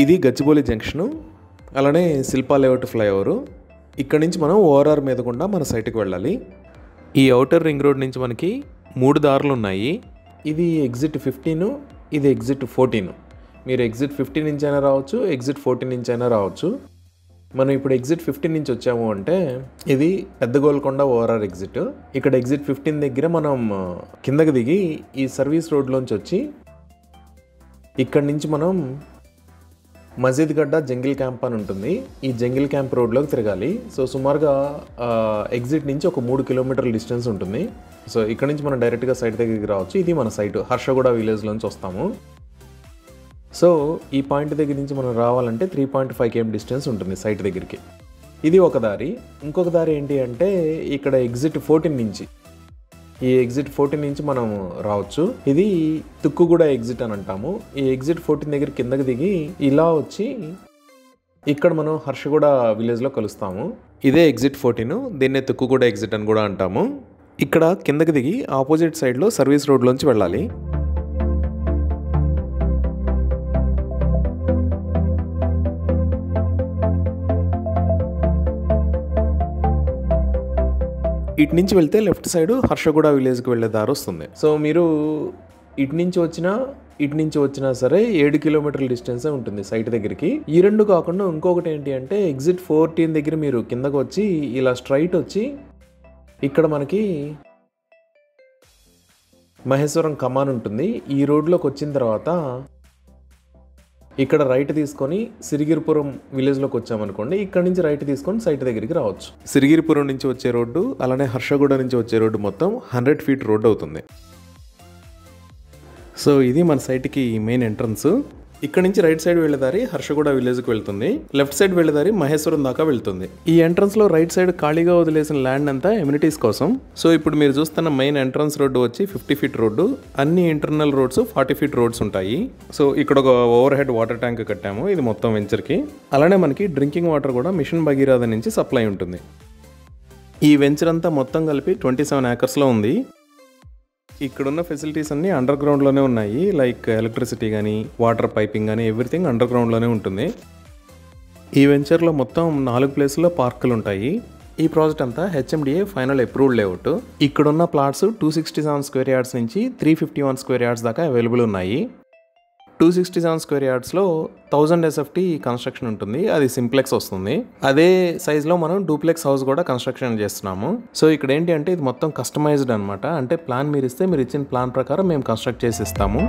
ఇది గచ్చిబౌలి జంక్షను అలానే Shilpa layout flyover ఇక్కడ నుంచి మనం ఓఆర్ఆర్ మీద గుండా మన సైట్కి వెళ్ళాలి ఈ అవుటర్ రింగ్ రోడ్ నుంచి మనకి మూడు దారులు ఉన్నాయి ఇది ఎగ్జిట్ ఫిఫ్టీన్ ఇది ఎగ్జిట్ ఫోర్టీన్ మీరు ఎగ్జిట్ ఫిఫ్టీన్ నుంచి అయినా రావచ్చు ఎగ్జిట్ ఫోర్టీన్ నుంచి అయినా రావచ్చు మనం ఇప్పుడు ఎగ్జిట్ ఫిఫ్టీన్ నుంచి వచ్చాము అంటే ఇది పెద్ద గోల్కొండ ఓఆర్ఆర్ ఎగ్జిట్ ఇక్కడ ఎగ్జిట్ ఫిఫ్టీన్ దగ్గర మనం ఆ, కిందకి దిగి ఈ సర్వీస్ రోడ్లోంచి వచ్చి ఇక్కడ నుంచి మనం మజీద్ గడ్డ జంగిల్ క్యాంప్ అని ఉంటుంది ఈ జంగిల్ క్యాంప్ రోడ్లోకి తిరగాలి సో సుమారుగా ఆ, ఎగ్జిట్ నుంచి ఒక మూడు కిలోమీటర్ల డిస్టెన్స్ ఉంటుంది సో ఇక్కడ నుంచి మనం డైరెక్ట్గా సైట్ దగ్గరికి రావచ్చు ఇది మన సైట్ హర్షగూడ విలేజ్లోంచి వస్తాము సో ఈ పాయింట్ దగ్గర నుంచి మనం రావాలంటే three point five km distance ఉంటుంది సైట్ దగ్గరికి ఇది ఒక దారి ఇంకొక దారి ఏంటి అంటే ఇక్కడ ఎగ్జిట్ ఫోర్టీన్ నుంచి ఈ ఎగ్జిట్ ఫోర్టీన్ నుంచి మనం రావచ్చు ఇది తుక్కుగూడ ఎగ్జిట్ అని అంటాము ఈ ఎగ్జిట్ ఫోర్టీన్ దగ్గర కిందకి దిగి ఇలా వచ్చి ఇక్కడ మనం హర్షగూడ విలేజ్లో కలుస్తాము ఇదే ఎగ్జిట్ ఫోర్టీన్ దీన్నే తుక్కుగూడ ఎగ్జిట్ అని కూడా అంటాము ఇక్కడ కిందకి దిగి ఆపోజిట్ సైడ్లో సర్వీస్ రోడ్లోంచి వెళ్ళాలి ఇటు నుంచి వెళ్తే లెఫ్ట్ సైడ్ హర్షగూడ విలేజ్కి వెళ్ళే దారి వస్తుంది సో మీరు ఇటు నుంచి వచ్చినా ఇటు నుంచి వచ్చినా సరే ఏడు కిలోమీటర్ల డిస్టెన్సే ఉంటుంది సైట్ దగ్గరికి ఈ రెండు కాకుండా ఇంకొకటి ఏంటి అంటే ఎగ్జిట్ ఫోర్టీన్ దగ్గర మీరు కిందకు వచ్చి ఇలా స్ట్రైట్ వచ్చి ఇక్కడ మనకి మహేశ్వరం కమాన్ ఉంటుంది ఈ రోడ్లోకి వచ్చిన తర్వాత ఇక్కడ రైట్ తీసుకొని సిరిగిరిపురం విలేజ్లోకి వచ్చామనుకోండి ఇక్కడ నుంచి రైట్ తీసుకొని సైట్ దగ్గరికి రావచ్చు సిరిగిరిపురం నుంచి వచ్చే రోడ్డు అలానే హర్షగూడ నుంచి వచ్చే రోడ్డు మొత్తం హండ్రెడ్ ఫీట్ రోడ్డు అవుతుంది సో ఇది మన సైట్కి మెయిన్ ఎంట్రన్స్ ఇక్కడ నుంచి రైట్ సైడ్ వెళ్ళేదారి హర్షగూడ విలేజ్కి వెళ్తుంది లెఫ్ట్ సైడ్ వెళ్ళేదారి మహేశ్వరం దాకా వెళ్తుంది ఈ ఎంట్రన్స్ లో రైట్ సైడ్ ఖాళీగా వదిలేసిన ల్యాండ్ అంతా ఎమ్యూనిటీస్ కోసం సో ఇప్పుడు మీరు చూస్తున్న మెయిన్ ఎంట్రన్స్ రోడ్డు వచ్చి ఫిఫ్టీ ఫీట్ రోడ్డు అన్ని internal roads forty feet roads ఉంటాయి సో ఇక్కడ ఒక ఓవర్ హెడ్ వాటర్ ట్యాంక్ కట్టాము ఇది మొత్తం వెంచర్కి అలానే మనకి డ్రింకింగ్ వాటర్ కూడా మిషన్ భగీరథ నుంచి సప్లై ఉంటుంది ఈ వెంచర్ అంతా మొత్తం కలిపి ట్వంటీ సెవెన్ ఏకర్స్లో ఉంది ఇక్కడున్న ఫెసిలిటీస్ అన్నీ అండర్ గ్రౌండ్లోనే ఉన్నాయి లైక్ ఎలక్ట్రిసిటీ కానీ వాటర్ పైపింగ్ కానీ ఎవ్రీథింగ్ అండర్ గ్రౌండ్లోనే ఉంటుంది ఈ వెంచర్లో మొత్తం నాలుగు ప్లేసుల్లో పార్కులు ఉంటాయి ఈ ప్రాజెక్ట్ అంతా హెచ్ఎండిఏ ఫైనల్ అప్రూవ్డ్ లేఅవుట్ ఇక్కడున్న plots two sixty seven square yards నుంచి three fifty one square yards దాకా అవైలబుల్ ఉన్నాయి టూ సిక్స్టీ సెవెన్ స్క్వేర్ యార్డ్స్లో థౌజండ్ ఎస్ఎఫ్టీ కన్స్ట్రక్షన్ ఉంటుంది అది సింప్లెక్స్ వస్తుంది అదే సైజ్లో మనం డూప్లెక్స్ హౌస్ కూడా కన్స్ట్రక్షన్ చేస్తున్నాము సో ఇక్కడ ఏంటి అంటే ఇది మొత్తం కస్టమైజ్డ్ అనమాట అంటే ప్లాన్ మీరు ఇస్తే మీరు ఇచ్చిన ప్లాన్ ప్రకారం మేము కన్స్ట్రక్ట్ చేసి ఇస్తాము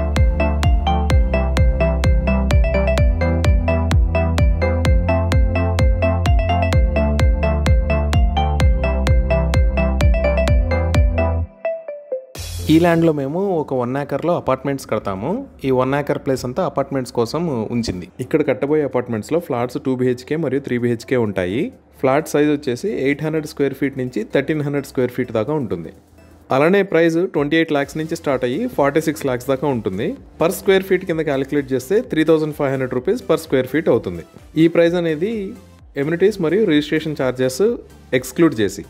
ఈ ల్యాండ్లో మేము ఒక వన్ ఏకర్లో అపార్ట్మెంట్స్ కడతాము ఈ వన్ ఏకర్ ప్లేస్ అంతా అపార్ట్మెంట్స్ కోసం ఉంచింది ఇక్కడ కట్టబోయే అపార్ట్మెంట్స్లో ఫ్లాట్స్ టూ బీహెచ్కే మరియు త్రీ బీహెచ్కే ఉంటాయి ఫ్లాట్ సైజ్ వచ్చేసి ఎయిట్ హండ్రెడ్ స్క్వేర్ ఫీట్ నుంచి థర్టీన్ హండ్రెడ్ స్క్వేర్ ఫీట్ దాకా ఉంటుంది అలానే ప్రైస్ ట్వంటీ ఎయిట్ ల్యాక్స్ నుంచి స్టార్ట్ అయ్యి ఫార్టీ సిక్స్ ల్యాక్స్ దాకా ఉంటుంది పర్ స్క్వేర్ ఫీట్ కింద క్యాలిక్యులేట్ చేస్తే three thousand five hundred rupees per square feet అవుతుంది ఈ ప్రైస్ అనేది ఎమ్యూనిటీస్ మరియు రిజిస్ట్రేషన్ ఛార్జెస్ ఎక్స్క్లూడ్ చేసి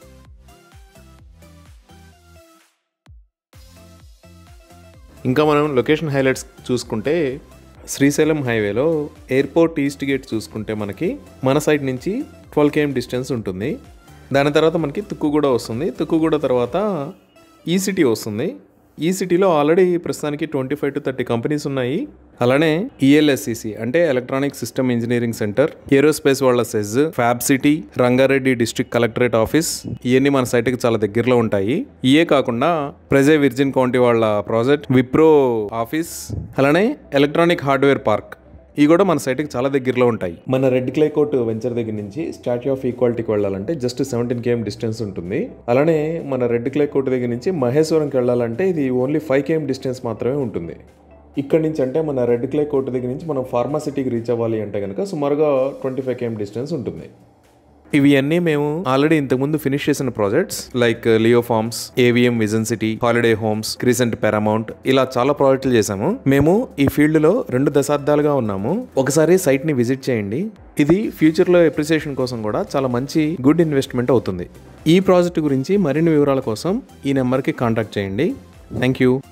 ఇంకా మనం లొకేషన్ హైలైట్స్ చూసుకుంటే శ్రీశైలం హైవేలో ఎయిర్పోర్ట్ ఈస్ట్ గేట్ చూసుకుంటే మనకి మన సైడ్ నుంచి ట్వెల్వ్ కేఎం డిస్టెన్స్ ఉంటుంది దాని తర్వాత మనకి తుక్కుగూడ వస్తుంది తుక్కుగూడ తర్వాత ఈ సిటీ వస్తుంది ఈ సిటీలో ఆల్రెడీ ప్రస్తుతానికి twenty five to thirty companies ఉన్నాయి అలానే ఈఎల్ఎస్సిసి అంటే electronic system engineering centre aerospace వాళ్ళ SEZ fab city Rangareddy district collectorate office ఇవన్నీ మన సైట్కి చాలా దగ్గరలో ఉంటాయి ఇయే కాకుండా ప్రజే విర్జిన్ కౌంటీ వాళ్ళ ప్రాజెక్ట్ విప్రో ఆఫీస్ అలానే ఎలక్ట్రానిక్ హార్డ్వేర్ పార్క్ ఇవి కూడా మన సైట్కి చాలా దగ్గరలో ఉంటాయి మన రెడ్ క్లే కోట్ వెంచర్ దగ్గర నుంచి స్టాచ్యూ ఆఫ్ ఈక్వాలిటీకి వెళ్ళాలంటే జస్ట్ సెవెంటీన్ కేఎం డిస్టెన్స్ ఉంటుంది అలానే మన రెడ్ క్లే కోట్ దగ్గర నుంచి మహేశ్వరంకి వెళ్ళాలంటే ఇది ఓన్లీ ఫైవ్ కేఎం డిస్టెన్స్ మాత్రమే ఉంటుంది ఇక్కడ నుంచి అంటే మన రెడ్ క్లే కోట్ దగ్గర నుంచి మనం ఫార్మాసిటీకి రీచ్ అవ్వాలి అంటే కనుక సుమారుగా ట్వంటీ ఫైవ్ కేఎం డిస్టెన్స్ ఉంటుంది ఇవి అన్నీ మేము ఆల్రెడీ ఇంతకుముందు ఫినిష్ చేసిన projects like Leo Farms AVM Vision City Holiday Homes Crescent Paramount ఇలా చాలా ప్రాజెక్టులు చేశాము మేము ఈ ఫీల్డ్ లో రెండు దశాబ్దాలుగా ఉన్నాము ఒకసారి సైట్ ని విజిట్ చేయండి ఇది ఫ్యూచర్ లో ఎప్రిసియేషన్ కోసం కూడా చాలా మంచి గుడ్ ఇన్వెస్ట్మెంట్ అవుతుంది ఈ ప్రాజెక్ట్ గురించి మరిన్ని వివరాల కోసం ఈ నెంబర్కి కాంటాక్ట్ చేయండి థ్యాంక్ యూ